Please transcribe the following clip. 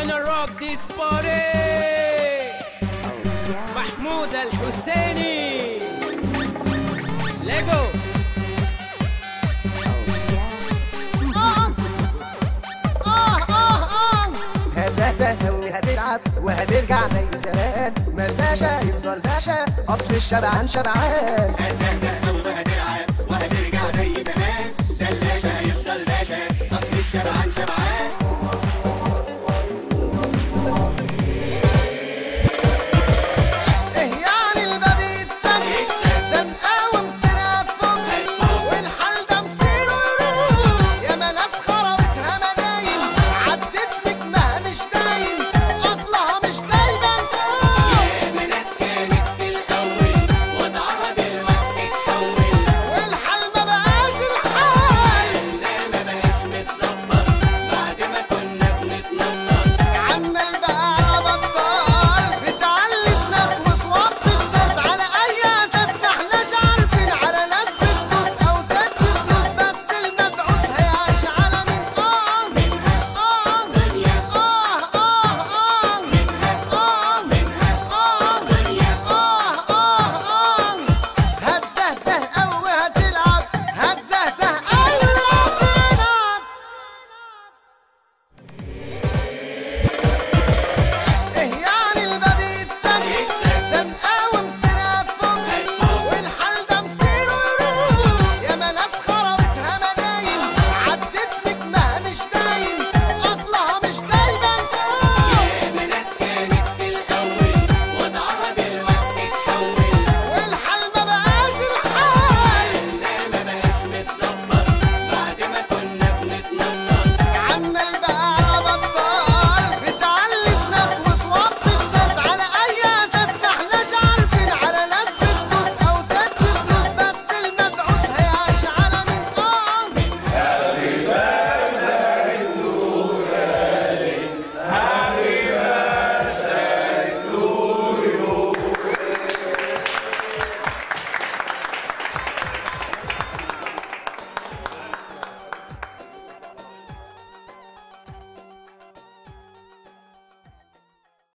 gonna rock this party محمود الحسيني ليجو هتزهزه وهتلعب وهترجع زي زمان ما الباشا يفضل باشا اصل الشبعان شبعان هتزهزه قوي وهتلعب وهترجع زي زمان ده الباشا هيفضل باشا اصل الشبعان شبعان